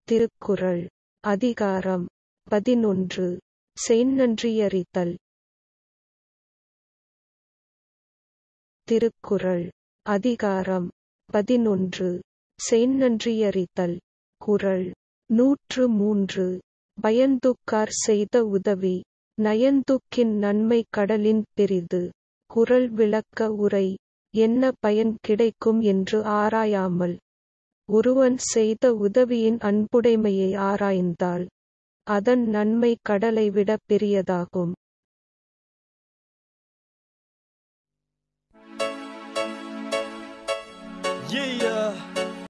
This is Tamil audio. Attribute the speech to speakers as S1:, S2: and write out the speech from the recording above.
S1: திருக்குறள் அதிகாரம் பதினொன்று செய்நன்றியறிதல் திருக்குறள் அதிகாரம் பதினொன்று செய்நன்றியறிதல் குறள் நூற்று மூன்று பயந்துக்கார் செய்த உதவி நயந்துக்கின் நன்மை கடலின் பெரிது குறள் விளக்க உரை என்ன பயன் கிடைக்கும் என்று ஆராயாமல் ஒருவன் செய்த உதவியின் அன்புடைமையை ஆராய்ந்தால் அதன் நன்மை கடலை விட பெரியதாகும்
S2: Yeah.